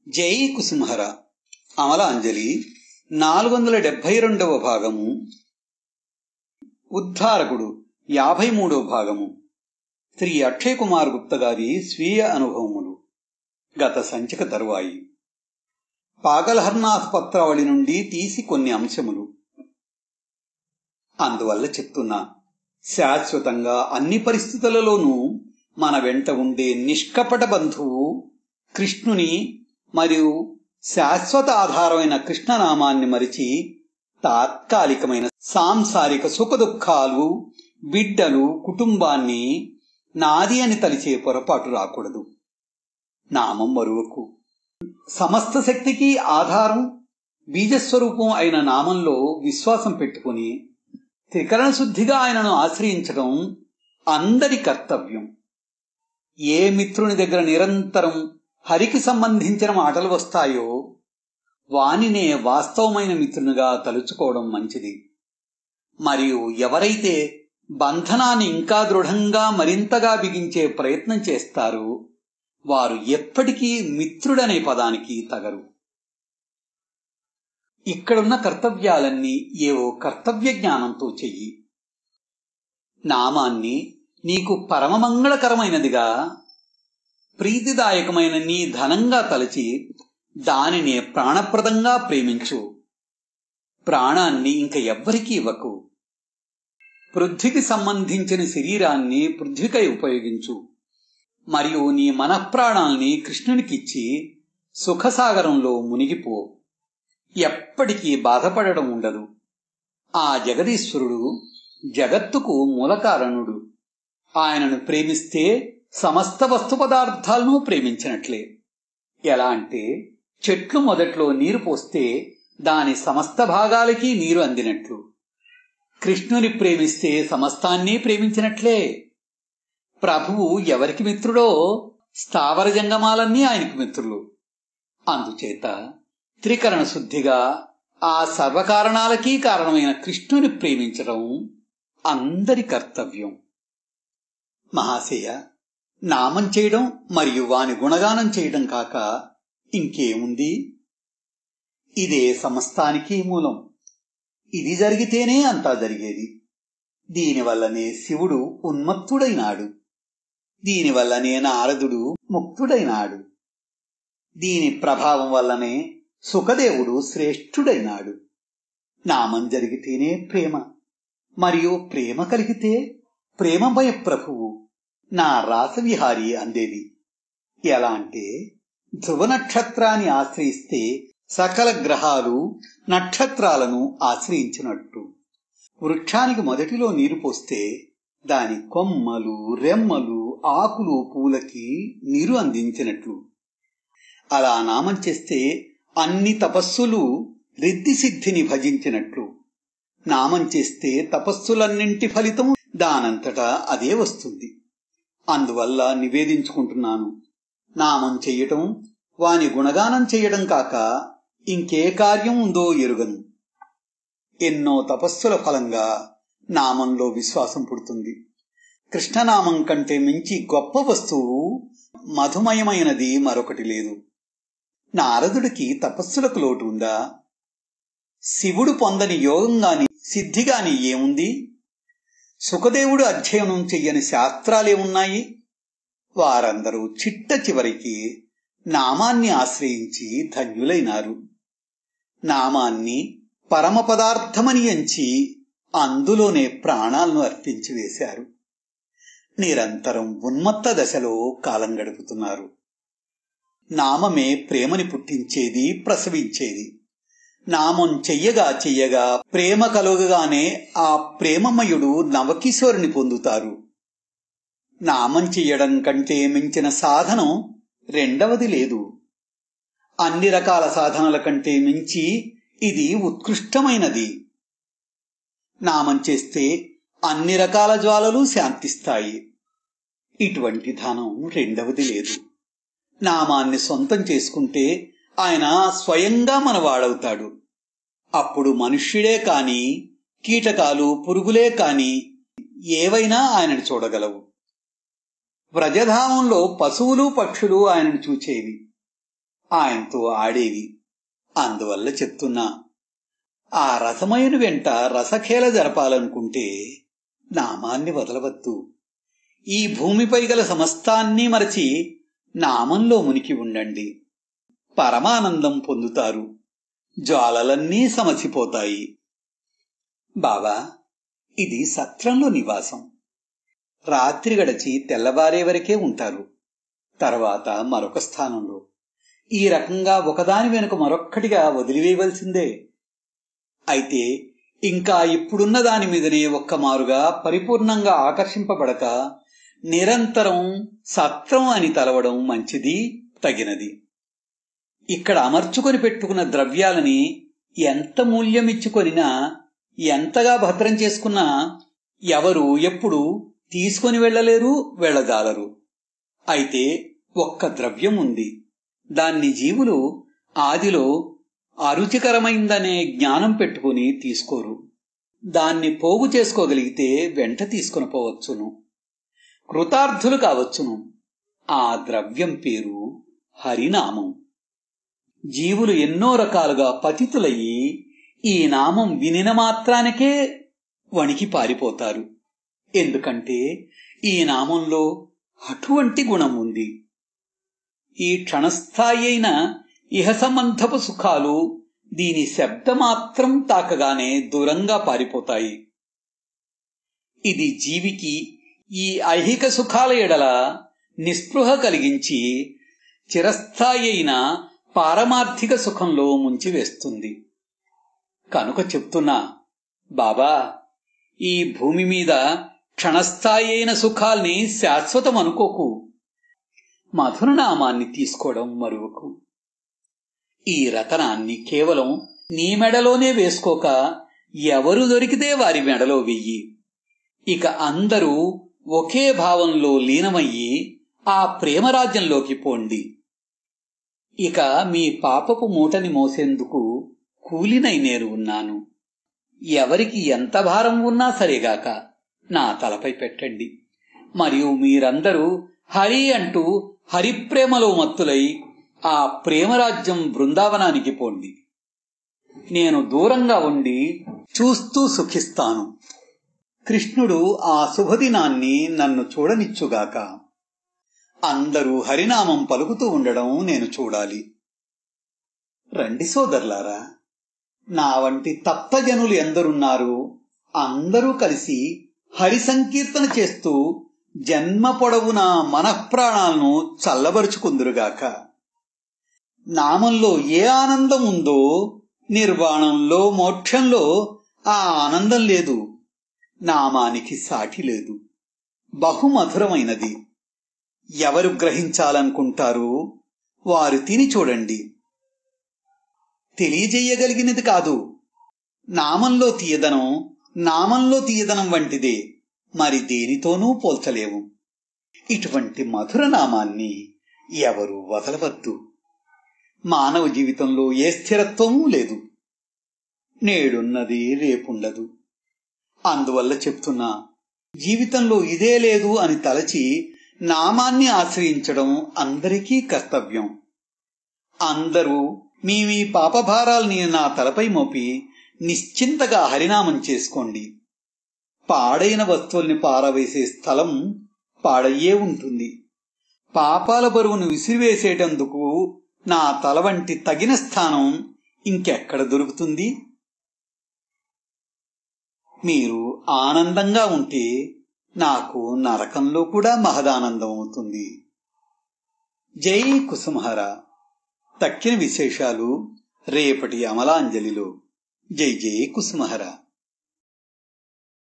జై కుసుమహర అమలాంజలి నాలుగు వందల డెబ్బై రెండవ భాగము ఉద్ధారకుడు యాభై మూడవ భాగము శ్రీ అక్షయ్ కుమార్ గుప్త గారి స్వీయ అనుభవములు గత సంచిక తరువాయి పాగల్హర్నాథ్ పత్రావళి నుండి తీసి కొన్ని అంశములు అందువల్ల చెప్తున్నా శాశ్వతంగా అన్ని పరిస్థితులలోనూ మన వెంట ఉండే నిష్కపట బంధువు కృష్ణుని మరియు శాశ్వత ఆధారమైన కృష్ణనామాన్ని మరిచి తాత్కాలికమైన సాంసారిక సుఖదుఖాలు బిడ్డలు కుటుంబాన్ని నాది అని తలిచే పొరపాటు రాకూడదు నామం మరువకు సమస్త శక్తికి ఆధారం బీజస్వరూపం అయిన నామంలో విశ్వాసం పెట్టుకుని త్రికరణ శుద్ధిగా ఆయనను ఆశ్రయించడం అందరి కర్తవ్యం ఏ మిత్రుని దగ్గర నిరంతరం హరికి సంబంధించిన మాటలు వస్తాయో వానినే వాస్తవమైన మిత్రునిగా తలుచుకోవడం మంచిది మరియు ఎవరైతే బంధనాన్ని ఇంకా దృఢంగా మరింతగా బిగించే ప్రయత్నం చేస్తారో వారు ఎప్పటికీ మిత్రుడనే పదానికి తగరు ఇక్కడున్న కర్తవ్యాలన్నీ ఏవో కర్తవ్య జ్ఞానంతో చెయ్యి నామాన్ని నీకు పరమమంగళకరమైనదిగా ప్రీతిదాయకమైన నీ ధనంగా తలచి దానినే ప్రాణప్రదంగా ప్రేమించు ప్రాణాన్ని ఇంక ఎవ్వరికీ ఇవ్వకు పృథ్వీకి సంబంధించిన శరీరాన్ని పృథ్వీకై ఉపయోగించు మరియు నీ మనఃప్రాణాల్ని కృష్ణునికిచ్చి సుఖసాగరంలో మునిగిపో ఎప్పటికీ బాధపడడం ఉండదు ఆ జగదీశ్వరుడు జగత్తుకు మూలకారణుడు ఆయనను ప్రేమిస్తే సమస్త వస్తు పదార్థాలను ప్రేమించినట్లే ఎలా అంటే చెట్లు మొదట్లో నీరు పోస్తే దాని సమస్త భాగాలకి నీరు అందినట్లు కృష్ణుని ప్రేమిస్తే సమస్తాన్ని ప్రేమించినట్లే ప్రభువు ఎవరికి మిత్రుడో స్థావర జంగమాలన్నీ ఆయనకు మిత్రులు అందుచేత త్రికరణ శుద్ధిగా ఆ సర్వకారణాలకి కారణమైన కృష్ణుని ప్రేమించడం అందరి కర్తవ్యం మహాశయ నామం చేయడం మరియు వాని గుణగానం చేయడం కాక ఇంకేముంది ఇదే సమస్తానికి మూలం ఇది జరిగితేనే అంతా జరిగేది దీనివల్లనే శివుడు ఉన్మత్తుడైనాడు దీనివల్లనే నారదుడు ముక్తుడైనాడు దీని ప్రభావం వల్లనే సుఖదేవుడు శ్రేష్ఠుడైనాడు నామం జరిగితేనే ప్రేమ మరియు ప్రేమ కలిగితే ప్రేమమయ ప్రభువు నా రాసవిహారి అందేది ఎలా అంటే ధ్రువ నక్షత్రాన్ని ఆశ్రయిస్తే సకల గ్రహాలు నక్షత్రాలను ఆశ్రయించినట్టు వృక్షానికి మొదటిలో నీరు పోస్తే దాని కొమ్మలు రెమ్మలు ఆకులు పూలకి నీరు అందించినట్లు అలా నామం చేస్తే అన్ని తపస్సులు రిద్ది సిద్ధిని భజించినట్లు నామం చేస్తే తపస్సులన్నింటి ఫలితం దానంతటా అదే వస్తుంది అందువల్ల నివేదించుకుంటున్నాను నామం చెయ్యటం వాని గుణగానం చెయ్యడం కాక ఇంకే కార్యం ఉందో ఎరుగను ఎన్నో తపస్సుల ఫలంగా నామంలో విశ్వాసం పుడుతుంది కృష్ణనామం కంటే మించి గొప్ప వస్తువు మధుమయమైనది మరొకటి లేదు నారదుడికి తపస్సులకు లోటు ఉందా శివుడు పొందని యోగం గాని సిద్ధి గాని ఏముంది సుఖదేవుడు అధ్యయనం చెయ్యని శాస్త్రాలేమున్నాయి వారందరూ చిట్ట చివరికి నామాన్ని ఆశ్రయించి ధన్యులైనారు నామాన్ని పరమ పదార్థమని ఎంచి అందులోనే ప్రాణాలను అర్పించి వేశారు నిరంతరం ఉన్మత్త దశలో కాలం గడుపుతున్నారు నామమే ప్రేమని పుట్టించేది ప్రసవించేది నామం చెయ్యగా చెయ్యగా ప్రేమ కలుగగానే ఆ ప్రేమమయుడు నవకిశోరుని పొందుతారు నామం చెయ్యడం కంటే మించిన సాధనం రెండవది లేదు అన్ని రకాల సాధనల కంటే మించి ఇది ఉత్కృష్టమైనది నామం చేస్తే అన్ని రకాల జ్వాలలు శాంతిస్తాయి ఇటువంటి ధనం రెండవది లేదు నామాన్ని సొంతం చేసుకుంటే ఆయన స్వయంగా మనవాడవుతాడు అప్పుడు మనుష్యుడే కాని కీటకాలు పురుగులే కాని ఏవైనా ఆయనను చూడగలవు వ్రజధామంలో పశువులు పక్షులు ఆయనను చూచేవి ఆయనతో ఆడేవి అందువల్ల చెప్తున్నా ఆ రసమయుని వెంట రసఖేల జరపాలనుకుంటే నామాన్ని వదలవద్దు ఈ భూమిపై గల సమస్తాన్ని మరచి నామంలో మునికి ఉండండి పరమానందం పొందుతారు జ్వాలలన్నీ సమసిపోతాయి బావా ఇది సత్రంలో నివాసం రాత్రి గడిచి తెల్లవారే వరకే ఉంటారు తర్వాత మరొక స్థానంలో ఈ రకంగా ఒకదాని వెనుక మరొక్కటిగా వదిలివేయవలసిందే అయితే ఇంకా ఇప్పుడున్న దాని మీదనే ఒక్కమారుగా పరిపూర్ణంగా ఆకర్షింపబడక నిరంతరం సత్రం అని తలవడం మంచిది తగినది ఇక్కడ అమర్చుకొని పెట్టుకున్న ద్రవ్యాలని ఎంత మూల్యమిచ్చుకొనినా ఎంతగా భద్రం చేసుకున్నా ఎవరు ఎప్పుడు తీసుకొని వెళ్ళలేరు వెళ్ళజాలరు అయితే ఒక్క ద్రవ్యం ఉంది దాన్ని జీవులు ఆదిలో అరుచికరమైందనే జ్ఞానం పెట్టుకుని తీసుకోరు దాన్ని పోగు చేసుకోగలిగితే వెంట తీసుకుని పోవచ్చును కృతార్థులు కావచ్చును ఆ ద్రవ్యం పేరు హరినామం జీవులు ఎన్నో రకాలుగా పతితులయ్యి ఈ నామం వినిన మాత్రానికే వణికి పారిపోతారు ఎందుకంటే ఈ నామంలో అటువంటి గుణం ఉంది ఈ క్షణస్థాయి అయిన ఇహ సంబంధపు సుఖాలు దీని శబ్దమాత్రం తాకగానే దూరంగా పారిపోతాయి ఇది జీవికి ఈ ఐహిక సుఖాల ఎడల నిస్పృహ కలిగించి చిరస్థాయి అయిన పారమార్థిక సుఖంలో ముంచివేస్తుంది కనుక చెప్తున్నా బాబా ఈ భూమి మీద క్షణస్థాయి అయిన సుఖాల్ని శాశ్వతం అనుకోకు మధురనామాన్ని తీసుకోవడం మరువకు ఈ రతనాన్ని కేవలం నీ మెడలోనే వేసుకోక ఎవరు దొరికితే వారి మెడలో వెయ్యి ఇక అందరూ ఒకే భావంలో లీనమయ్యి ఆ ప్రేమరాజ్యంలోకి పోండి ఇక మీ పాపపు మూటని మోసేందుకు కూలినై నేను ఉన్నాను ఎవరికి ఎంత భారం ఉన్నా సరేగాక నా తలపై పెట్టండి మరియు మీరందరూ హరి అంటూ హరిప్రేమలో మత్తులై ఆ ప్రేమరాజ్యం బృందావనానికి పోండి నేను దూరంగా ఉండి చూస్తూ సుఖిస్తాను కృష్ణుడు ఆ శుభదినాన్ని నన్ను చూడనిచ్చుగాక అందరూ హరినామం పలుకుతూ ఉండడం నేను చూడాలి రండి సోదరులారా నా వంటి తప్తజనులు ఎందరున్నారు అందరూ కలిసి హరి సంకీర్తన చేస్తూ జన్మ పొడవున మనఃప్రాణాలను చల్లబరుచుకుందురుగాక నామంలో ఏ ఆనందం ఉందో నిర్వాణంలో మోక్షంలో ఆ ఆనందం లేదు నామానికి సాటి లేదు బహుమధురమైనది ఎవరు గ్రహించాలనుకుంటారో వారు తిని చూడండి తెలియజేయగలిగినది కాదు నామంలో తీయదనం నామంలో తీయదనం వంటిదే మరి దేనితోనూ పోల్చలేము ఇటువంటి మధుర నామాన్ని ఎవరు వదలవద్దు మానవ జీవితంలో ఏ స్థిరత్వమూ లేదు నేడున్నది రేపుండదు అందువల్ల చెప్తున్నా జీవితంలో ఇదే లేదు అని తలచి నామాన్ని ఆశ్రయించడం అందరికీ కర్తవ్యం అందరూ మీ మీ పాపభారాల్ని నా తలపై మోపి నిశ్చింతగా హరినామం చేసుకోండి పాడైన వస్తువుల్ని పారవేసే స్థలం పాడయ్యే ఉంటుంది పాపాల బరువును విసిరివేసేటందుకు నా తల వంటి తగిన స్థానం ఇంకెక్కడ దొరుకుతుంది మీరు ఆనందంగా ఉంటే నాకు నరకంలో కూడా మహదానందం అవుతుంది జై కుసుమహర తక్కిన విశేషాలు రేపటి అమలాంజలిలో జై జై కుసుమహర